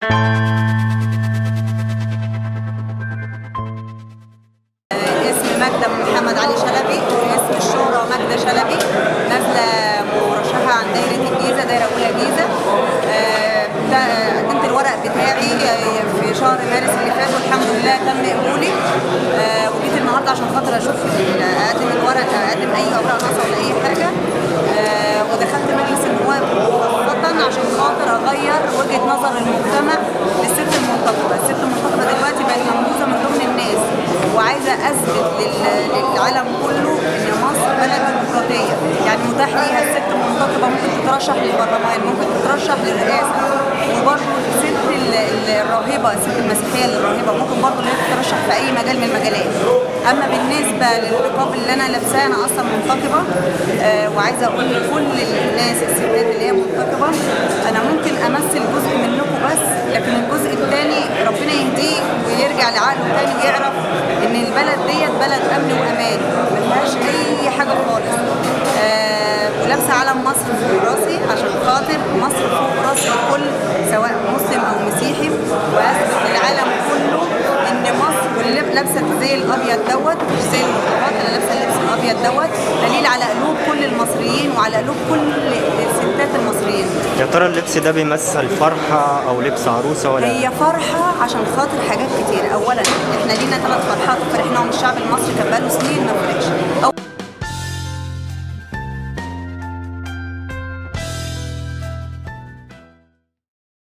اسمي ماجدة محمد علي شلبي اسم الشهرة ماجدة شلبي نازلة مرشحة عن دايرة الجيزة دايرة أولى جيزة آه، ده- قدمت الورق بتاعي آه، في شهر مارس اللي فات والحمد لله تم قبولي آه، وجيت النهارده عشان خاطر اشوف ال- اقدم الورق اقدم اي اوراق ناقصه ولا اي حاجه آه، ودخلت مجلس النواب خاصة عشان خاطر اغير وجهة نظر المجتمع للست المنتخبة، الست المنتخبة دلوقتي بقت منبوذة من ضمن الناس وعايزة اثبت لل- للعالم كله ان مصر بلد ديمقراطية، يعني متاح ليها الست المنتخبة ممكن تترشح للبرلمان، ممكن تترشح للرئاسة وبرضه الست ال- ال- الراهبة، الست المسيحية اللي الراهبة ممكن برضه ان هي تترشح في اي مجال من المجالات. اما بالنسبة للنقاب اللي انا لابساه انا اصلا منتقبة آه، وعايزة اقول لكل الناس الستات اللي هي منتقبة انا ممكن امثل جزء منكم بس لكن الجزء الثاني ربنا يهديه ويرجع لعقله تاني ويعرف ان البلد ديت بلد امن وامان ما فيهاش اي حاجة خالص آه، ولابسة علم مصر فوق راسي عشان خاطر مصر فوق راس الكل سواء مسلم او مسيحي واثبت للعالم كله ان مصر واللي لابسه الزي الابيض دوت مش زي المنتخبات انا لابسه اللبس الابيض دوت دليل على قلوب كل المصريين وعلى قلوب كل الستات المصريين يا ترى اللبس ده بيمثل فرحة أو لبس عروسة ولا هي فرحة عشان خاطر حاجات كتير أولا إحنا لينا ثلاث فرحات فرحناهم الشعب المصري كان بقاله سنين ما فرحش أو